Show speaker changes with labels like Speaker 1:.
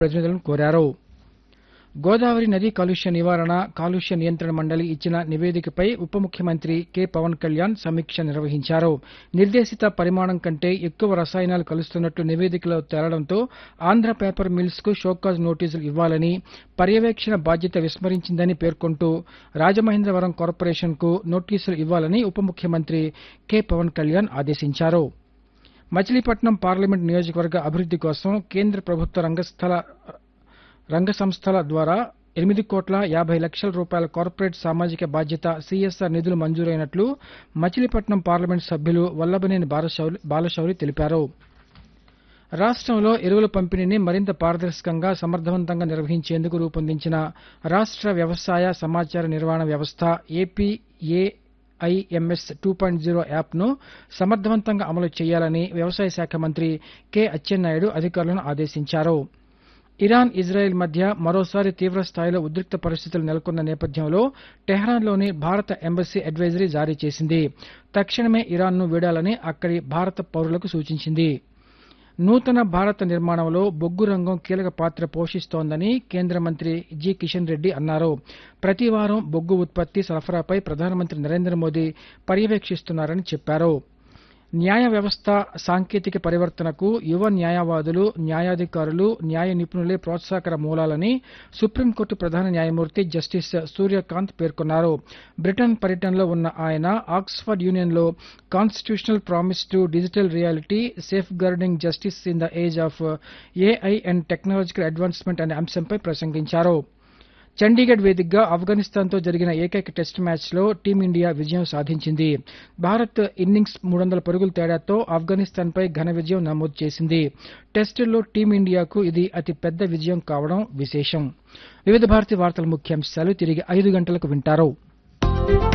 Speaker 1: ప్రతినిధులను కోరారు గోదావరి నదీ కాలుష్య నివారణ కాలుష్య నియంత్రణ మండలి ఇచ్చిన నివేదికపై ఉప ముఖ్యమంత్రి కె పవన్ కళ్యాణ్ సమీక్ష నిర్వహించారు నిర్దేశిత పరిమాణం కంటే ఎక్కువ రసాయనాలు కలుస్తున్నట్లు నివేదికలో తేలడంతో ఆంధ్ర పేపర్ మిల్స్ కు షోకాజ్ నోటీసులు ఇవ్వాలని పర్యవేక్షణ బాధ్యత విస్మరించిందని పేర్కొంటూ రాజమహేంద్రవరం కార్పొరేషన్ కు నోటీసులు ఇవ్వాలని ఉప ముఖ్యమంత్రి కె పవన్ కళ్యాణ్ ఆదేశించారు మచిలీపట్నం పార్లమెంట్ నియోజకవర్గ అభివృద్ది కోసం కేంద్ర ప్రభుత్వ రంగస్థల రంగ సంస్థల ద్వారా ఎనిమిది కోట్ల యాభై లక్షల రూపాయల కార్పొరేట్ సామాజిక బాధ్యత సిఎస్ఆర్ నిధులు మంజూరైనట్లు మచిలీపట్నం పార్లమెంట్ సభ్యులు వల్లభనేని బాలశౌరి బాలశౌరి తెలిపారు రాష్ట్రంలో ఎరువుల పంపిణీని మరింత పారదర్శకంగా సమర్థవంతంగా నిర్వహించేందుకు రూపొందించిన రాష్ట్ర వ్యవసాయ సమాచార నిర్వహణ వ్యవస్థ ఏపీఏఐఎంఎస్ టూ పాయింట్ జీరో యాప్ను సమర్థవంతంగా అమలు చేయాలని వ్యవసాయ శాఖ మంత్రి కె అచ్చెన్నాయుడు అధికారులను ఆదేశించారు ఇరాన్ ఇజ్రాయెల్ మధ్య మరోసారి తీవ్ర స్థాయిలో ఉద్రిక్త పరిస్థితులు నెలకొన్న నేపథ్యంలో టెహ్రాన్లోని భారత ఎంబసీ అడ్వైజరీ జారీ చేసింది తక్షణమే ఇరాన్ను వీడాలని అక్కడి భారత పౌరులకు సూచించింది నూతన భారత నిర్మాణంలో బొగ్గు రంగం కీలక పాత్ర పోషిస్తోందని కేంద్ర మంత్రి జి కిషన్ రెడ్డి అన్నారు ప్రతి వారం బొగ్గు ఉత్పత్తి సరఫరాపై ప్రధానమంత్రి నరేంద్ర మోదీ పర్యవేక్షిస్తున్నారని చెప్పారు న్యాయ వ్యవస్థ సాంకేతిక పరివర్తనకు యువ న్యాయవాదులు న్యాయాధికారులు న్యాయ నిపుణులే ప్రోత్సాహకర మూలాలని సుప్రీంకోర్టు ప్రధాన న్యాయమూర్తి జస్టిస్ సూర్యకాంత్ పేర్కొన్నారు బ్రిటన్ పర్యటనలో ఉన్న ఆయన ఆక్స్ఫర్డ్ యూనియన్లో constitutional promise to digital reality safeguarding justice in the age of AI and technological advancement అనే అంశంపై ప్రసంగించారు చండీగఢ్ వేదికగా ఆఫ్ఘనిస్తాన్తో జరిగిన ఏకైక టెస్ట్ మ్యాచ్లో టీమిండియా విజయం సాధించింది భారత్ ఇన్నింగ్స్ మూడు వందల పరుగుల తేడాతో ఆఫ్ఘనిస్తాన్పై ఘన విజయం నమోదు చేసింది టెస్టుల్లో టీమిండియాకు ఇది అతి పెద్ద విజయం కావడం విశేషం వివిధ భారతి వార్తల ముఖ్యాంశాలు తిరిగి ఐదు గంటలకు వింటారు